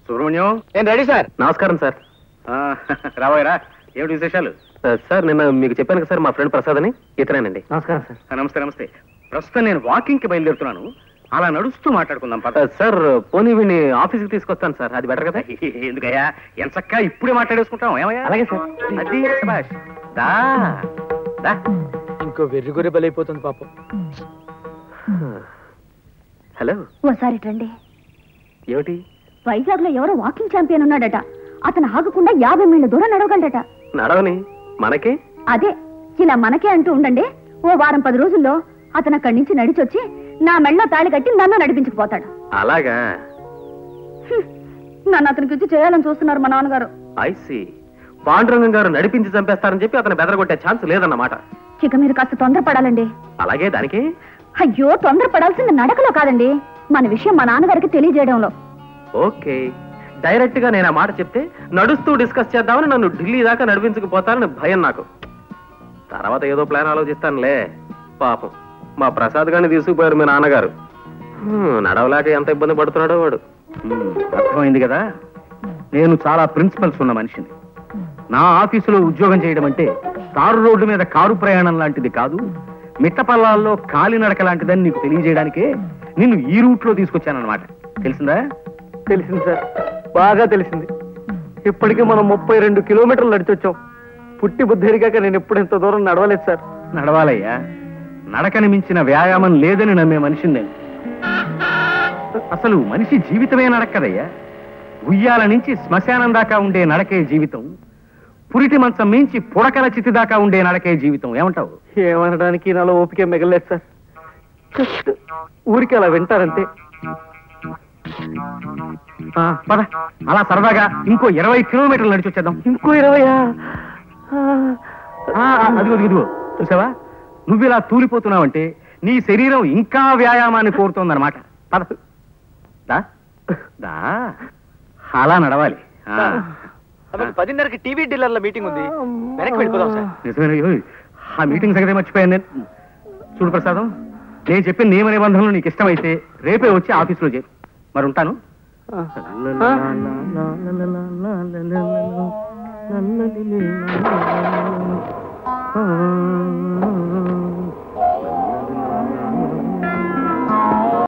సుబ్రహ్మణ్యం నేను ready sir నమస్కారం sir రాబోయరా ఏమిటి విశేషాలు ఆ, సార్ నిన్న మీకు చెప్పాను కదా సార్ మా ఫ్రెండ్ ప్రసాద్ అని ఇతనేనండి నమస్కారం సార్ ఆ, నమస్తే నమస్తే ప్రస్తుతం నేను వాకింగ్ కి బయలుదేరుతున్నాను అలా నడుస్తూ మాట్లాడుకుందాం ఆ, పద సార్ పోనీ వీడిని ఆఫీస్కి తీసుకొస్తాను సార్ అది బెటర్ కదా ఎందుకయ్యా ఎంచక్కా ఇప్పుడే మాట్లాడేసుకుంటాం ఏమయ్యా అలాగే సార్. అది శభాష్. దా దా ఇంకో వెర్రి గొర్రె బలైపోతుంది పాపం హలో ఓసారి రండి ఏమిటి వైజాగ్ లో ఎవరో వాకింగ్ ఛాంపియన్ ఉన్నాడట అతను ఆగకుండా యాభై మైళ్ళ దూరం నడవగలడట నడవని మనకి అదే ఇలా మనకే అంటూ ఉండండి ఓ వారం పది రోజుల్లో అతను అక్కడి నుంచి నడిచొచ్చి నా మెళ్ళో తాళి కట్టి నన్ను నడిపించుకుపోతాడు అలాగా హ్మ్. నన్ను అతనికి ఇచ్చి చేయాలని చూస్తున్నారు మా నాన్నగారు ఐసి పాండురంగం గారు నడిపించి చంపేస్తారని చెప్పి అతను బెదరగొట్టే ఛాన్స్ లేదన్నమాట ఇక మీరు కాస్త తొందరపడాలండి అలాగే దానికి అయ్యో తొందరపడాల్సింది నడకలో కాదండి మన విషయం మా నాన్నగారికి తెలియజేయడంలో ఓకే డైరెక్ట్ గా నేను ఆ మాట చెప్తే నడుస్తూ డిస్కస్ చేద్దామని నన్ను ఢిల్లీ దాకా నడిపించుకుపోతానని భయం నాకు తర్వాత ఏదో ప్లాన్ ఆలోచిస్తానులే పాపం మా ప్రసాద్ గారిని తీసుకుపోయారు మీ నాన్నగారు హ్మ్, నడవలేక ఎంత ఇబ్బంది పడుతున్నాడో వాడు ఉమ్, అర్థమైంది కదా నేను చాలా ప్రిన్సిపల్స్ ఉన్న మనిషిని నా ఆఫీసులో ఉద్యోగం చేయడం అంటే తారు రోడ్డు మీద కారు ప్రయాణం లాంటిది కాదు మిట్టపల్లాల్లో కాలినడక లాంటిదని నీకు తెలియజేయడానికే నిన్ను ఈ రూట్ లో తీసుకొచ్చానన్నమాట తెలిసిందా తెలిసింది సార్ బాగా తెలిసింది ఇప్పటికీ మనం ముప్పై రెండు కిలోమీటర్లు నడిచొచ్చాం పుట్టి బుద్ధి ఎరిగాక నేను ఎప్పుడు ఇంత దూరం నడవలేదు సార్ నడవాలయ్యా నడకని మించిన వ్యాయామం లేదని నమ్మే మనిషిని నేను అసలు మనిషి జీవితమే నడక్కదయ్యా ఉయ్యాల నుంచి శ్మశానం దాకా ఉండే నడకే జీవితం పురిటి మంచం మించి పుడకల చితి దాకా ఉండే నడకే జీవితం ఏమంటావు ఏమనడానికి నాలో ఓపిక మిగలేదు సార్ జస్ట్ ఊరికి అలా వింటారంతే ఆ, పద అలా సరదాగా ఇంకో ఇరవై కిలోమీటర్లు నడిచి వచ్చేద్దాం ఇంకో ఇరవయా ఆ, అదిగో అదిగో, ఇదిగో చూసావా నువ్వు ఇలా తూలిపోతున్నావంటే నీ శరీరం ఇంకా వ్యాయామాన్ని కోరుతోందన్నమాట పద దా దా అలా నడవాలి ఆ. అదొక పదిన్నరకి టీవీ డీలర్ల మీటింగ్ ఉంది వెనక్కి వెళ్ళిపోదాం సార్ నిజమే ఓయ్, ఆ మీటింగ్ సంగతి మర్చిపోయాను నేను చూడు ప్రసాదం నేను చెప్పిన నియమ నిబంధనలు నీకు ఇష్టమైతే రేపే వచ్చి ఆఫీసులో చేరు మరి ఉంటాను ఆ?